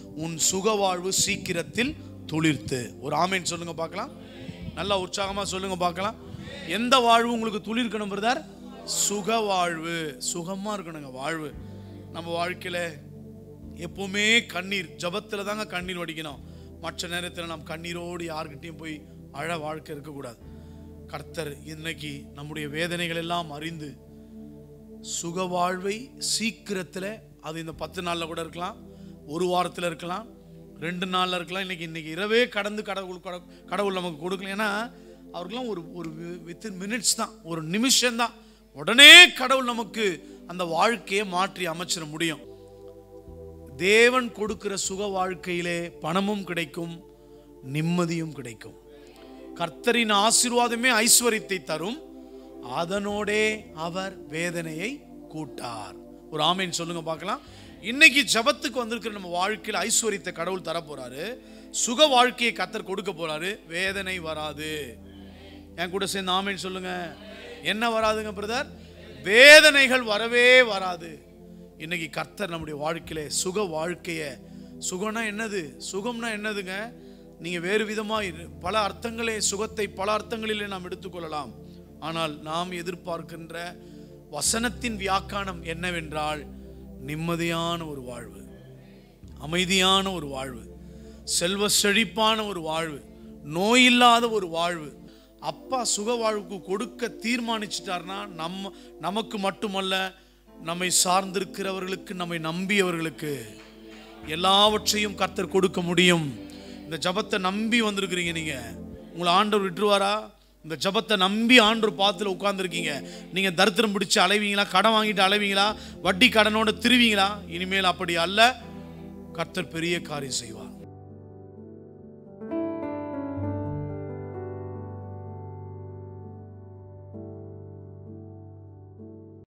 உன் சுகவாழ்வு சீக்கிரத்தில் துளிர்த்து ஒரு ஆமேன் சொல்லுங்க பார்க்கலாம் நல்லா உற்சாகமா சொல்லுங்க பார்க்கலாம் எந்த வாழ்வு உங்களுக்கு துளிர்க்கணும் பிரதர் சுக வாழ்வு சுகமா இருக்கணுங்க வாழ்வு நம்ம வாழ்க்கையில எப்பவுமே கண்ணீர் ஜபத்துல தாங்க கண்ணீர் வடிக்கணும் மற்ற நேரத்தில் நாம் கண்ணீரோடு யார்கிட்டயும் போய் அழ வாழ்க்கை இருக்கக்கூடாது கர்த்தர் இன்னைக்கு நம்முடைய வேதனைகள் எல்லாம் அறிந்து சுக வாழ்வை சீக்கிரத்தில் அது இந்த பத்து நாளில் கூட இருக்கலாம் ஒரு வாரத்தில் இருக்கலாம் ரெண்டு நாளில் இருக்கலாம் இன்னைக்கு இன்னைக்கு இரவே கடந்து கடவுள் கட- கடவுள் நமக்கு கொடுக்கல ஏன்னா அவருக்கெல்லாம் ஒரு ஒரு வித்தின் மினிட்ஸ் தான் ஒரு நிமிஷம் தான் உடனே கடவுள் நமக்கு அந்த வாழ்க்கையை மாற்றி அமைச்சிட முடியும் தேவன் கொடுக்கிற சுக வாழ்க்கையிலே பணமும் கிடைக்கும் நிம்மதியும் கிடைக்கும் கர்த்தரின் ஆசீர்வாதமே ஐஸ்வர்யத்தை தரும் அதனோடே அவர் வேதனையை கூட்டார் ஒரு ஆமேன் சொல்லுங்க பார்க்கலாம் இன்னைக்கு ஜபத்துக்கு வந்திருக்கிற நம்ம வாழ்க்கையில் ஐஸ்வர்யத்தை கடவுள் தர போறாரு சுக வாழ்க்கையை கத்தர் கொடுக்க போறாரு வேதனை வராது என் கூட சேர்ந்து ஆமேன் சொல்லுங்க என்ன வராதுங்க பிரதர் வேதனைகள் வரவே வராது இன்னைக்கு கர்த்தர் நம்முடைய வாழ்க்கையில சுக வாழ்க்கைய சுகம்னா என்னது சுகம்னா என்னதுங்க நீங்க வேறு விதமாக இரு- பல அர்த்தங்களே சுகத்தை பல அர்த்தங்களிலே நாம் எடுத்துக்கொள்ளலாம் ஆனால் நாம் எதிர்பார்க்கின்ற வசனத்தின் வியாக்கானம் என்னவென்றால் நிம்மதியான ஒரு வாழ்வு அமைதியான ஒரு வாழ்வு செல்வ செழிப்பான ஒரு வாழ்வு நோயில்லாத ஒரு வாழ்வு அப்பா சுக வாழ்வுக்கு கொடுக்க தீர்மானிச்சிட்டார்னா நம்ம நமக்கு மட்டுமல்ல நம்மை சார்ந்திருக்கிறவர்களுக்கு நம்மை நம்பியவர்களுக்கு எல்லாவற்றையும் கர்த்தர் கொடுக்க முடியும் இந்த ஜபத்தை நம்பி வந்திருக்கிறீங்க நீங்க உங்களை ஆண்டவர் விட்டுருவாரா இந்த ஜபத்தை நம்பி ஆண்டவர் பாத்துல உட்கார்ந்துருக்கீங்க நீங்க தரித்திரம் பிடிச்சு அலைவீங்களா கடன் வாங்கிட்டு அலைவீங்களா வட்டி கடனோட திருவீங்களா இனிமேல் அப்படி அல்ல கர்த்தர் பெரிய காரியம் செய்வார்